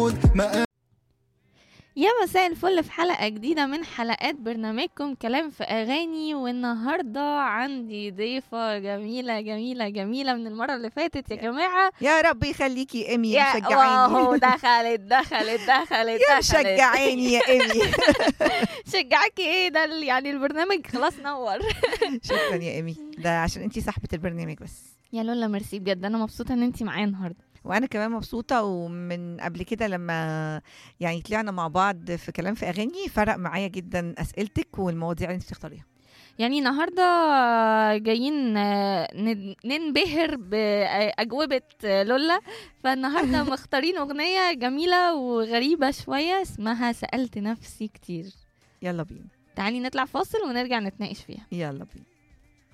يا مساء الفل في حلقة جديدة من حلقات برنامجكم كلام في أغاني والنهاردة عندي ضيفة جميلة جميلة جميلة من المرة اللي فاتت يا جماعة يا رب يخليكي ايمي يا مشجعاني واو دخلت دخلت دخلت يا دخلت. مشجعاني يا ايمي شجعكي ايه ده ال- يعني البرنامج خلاص نور شكرا يا ايمي ده عشان انتي صاحبة البرنامج بس يا لولا ميرسي بجد انا مبسوطة ان انتي معايا النهاردة وانا كمان مبسوطة ومن قبل كده لما يعني طلعنا مع بعض في كلام في اغاني فرق معايا جدا اسئلتك والمواضيع اللي انت تختاريها يعني النهاردة جايين آه، ن- ننبهر بأجوبة آه، لولا فالنهاردة مختارين أغنية جميلة وغريبة شوية اسمها سألت نفسي كتير يلا بينا تعالي نطلع فاصل ونرجع نتناقش فيها يلا بينا